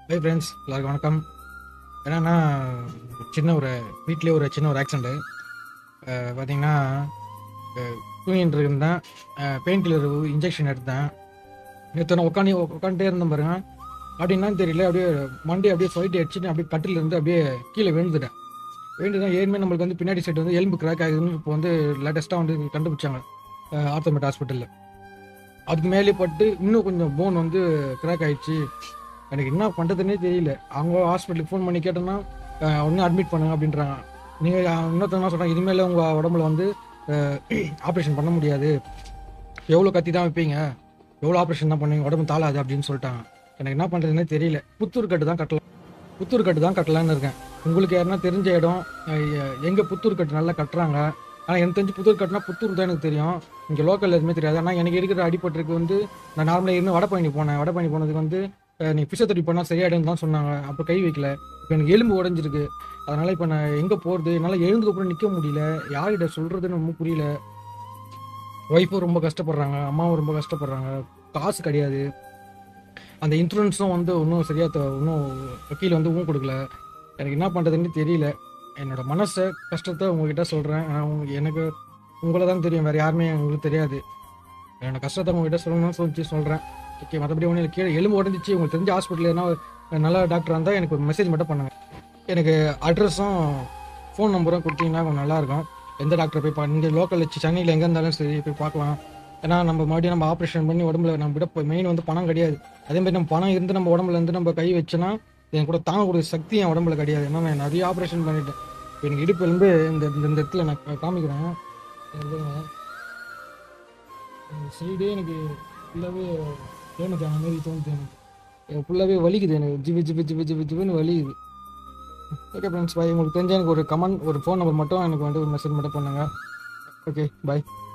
hi friends எல்லாருக்கும் வணக்கம் என்னன்னா சின்ன ஒரு வீட்லேயே ஒரு சின்ன ஒரு ஆக்சிடெண்ட்டு பார்த்தீங்கன்னா தூங்கிட்டு இருந்தேன் பெயின் கில்லர் இன்ஜெக்ஷன் எடுத்தேன் நேற்று நான் உட்காந்து உட்காந்துட்டே இருந்தேன் பாருங்க அப்படின்னா தெரியல அப்படியே மண்டி அப்படியே ஃபைட் அடிச்சுட்டு அப்படியே கட்டில இருந்து அப்படியே கீழே விழுந்துட்டேன் விழுந்து தான் ஏற்கனவே நம்மளுக்கு வந்து பின்னாடி சைடு வந்து எலும்பு கிராக் ஆகுதுன்னு இப்போ வந்து லேட்டஸ்ட்டாக வந்து கண்டுபிடிச்சாங்க ஆர்த்தோமேட் ஹாஸ்பிட்டலில் அதுக்கு மேலே பட்டு இன்னும் கொஞ்சம் போன் வந்து கிராக் ஆயிடுச்சு எனக்கு என்ன பண்ணுறதுனே தெரியல அவங்க ஹாஸ்பிட்டலுக்கு ஃபோன் பண்ணி கேட்டோன்னா ஒன்றும் அட்மிட் பண்ணுங்க அப்படின்றாங்க நீங்கள் இன்னொருத்தர் என்ன சொல்கிறாங்க இனிமேல் உங்கள் உடம்புல வந்து ஆப்ரேஷன் பண்ண முடியாது எவ்வளோ கத்தி தான் வைப்பீங்க எவ்வளோ ஆப்ரேஷன் தான் பண்ணுவீங்க உடம்பு தாளாது அப்படின்னு சொல்லிட்டாங்க எனக்கு என்ன பண்ணுறதுனே தெரியல புத்தூர் கட்டு தான் கட்டலாம் புத்தூர் கட்டு தான் கட்டலான்னு இருக்கேன் உங்களுக்கு யாருன்னா தெரிஞ்ச இடம் எங்கே புத்தூர் கட்டு நல்லா கட்டுறாங்க ஆனால் எனக்கு தெரிஞ்சு புத்தூர் கட்டுனா புத்தூர் தான் எனக்கு தெரியும் இங்கே லோக்கல் எதுவுமே தெரியாது ஆனால் எனக்கு இருக்கிற அடிபட்டிருக்கு வந்து நான் நார்மலாக இருந்து வடபழனி போனேன் வடபழனி போனதுக்கு வந்து அஹ், நீ ஃபிசியோதெரப்பி பண்ணால் சரியாயிடும் தான் சொன்னாங்க அப்போ கை வைக்கல இப்போ எனக்கு எலும்பு உடஞ்சிருக்கு அதனால் இப்போ நான் எங்கே போகிறது என்னால் எழுந்துக்கு அப்புறம் நிற்க முடியல யார்கிட்ட சொல்கிறதுன்னு ரொம்ப புரியல ஒய்ஃபும் ரொம்ப கஷ்டப்படுறாங்க அம்மாவும் ரொம்ப கஷ்டப்படுறாங்க காசு கிடையாது அந்த இன்சூரன்ஸும் வந்து இன்னும் சரியாக த- இன்னும் வக்கீல் வந்து ஊன் கொடுக்கல எனக்கு என்ன பண்ணுறதுன்னு தெரியல என்னோட மனசை கஷ்டத்தை உங்ககிட்ட சொல்கிறேன் எனக்கு உங்களை தான் தெரியும் வேறு யாருமே உங்களுக்கு தெரியாது என்னோட கஷ்டத்தை உங்ககிட்ட சொல்லணும்னு சொல்லி சொல்கிறேன் ஓகே மற்றபடி ஒன்றும் கீழே எலும்பு உடஞ்சிச்சு உங்களுக்கு தெரிஞ்ச ஹாஸ்பிட்டல் எதனா ஒரு நல்ல டாக்டர் இருந்தால் எனக்கு ஒரு மெசேஜ் மட்டும் பண்ணுங்க எனக்கு அட்ரஸும் ஃபோன் நம்பரும் கொடுத்தீங்கன்னா கொஞ்சம் நல்லாயிருக்கும் எந்த டாக்டர் போய் பா இங்கே லோக்கல் வச்சு சென்னையில் எங்கே இருந்தாலும் சரி போய் பார்க்கலாம் ஏன்னா நம்ம மறுபடியும் நம்ம ஆப்ரேஷன் பண்ணி உடம்புல நம்ம விட மெயின் வந்து பணம் கிடையாது அதே மாதிரி நம்ம பணம் இருந்து நம்ம உடம்புல இருந்து நம்ம கை வச்சோன்னா என் கூட தாங்கக்கூடிய சக்தி என் உடம்புல கிடையாது ஏன்னா நான் நிறைய ஆப்ரேஷன் பண்ணிட்டேன் இப்ப எனக்கு இடுப்பு எலும்பு இந்த இந்த இந்த இடத்துல நான் கா- காமிக்கிறேன் சைடே எனக்கு ஃபுல்லாகவே டேமேஜ் ஆன மாதிரி தோணுது எனக்கு ஃபுல்லாகவே வலிக்குது எனக்கு ஜிபி ஜிபி ஜிபி ஜிபி ஜிபின்னு வலிக்குது ஓகே ஃப்ரெண்ட்ஸ் பாய் உங்களுக்கு தெரிஞ்ச எனக்கு ஒரு கமெண்ட் ஒரு ஃபோன் நம்பர் மட்டும் எனக்கு வந்து ஒரு மெசேஜ் மட்டும் பண்ணுங்கள் ஓகே பாய்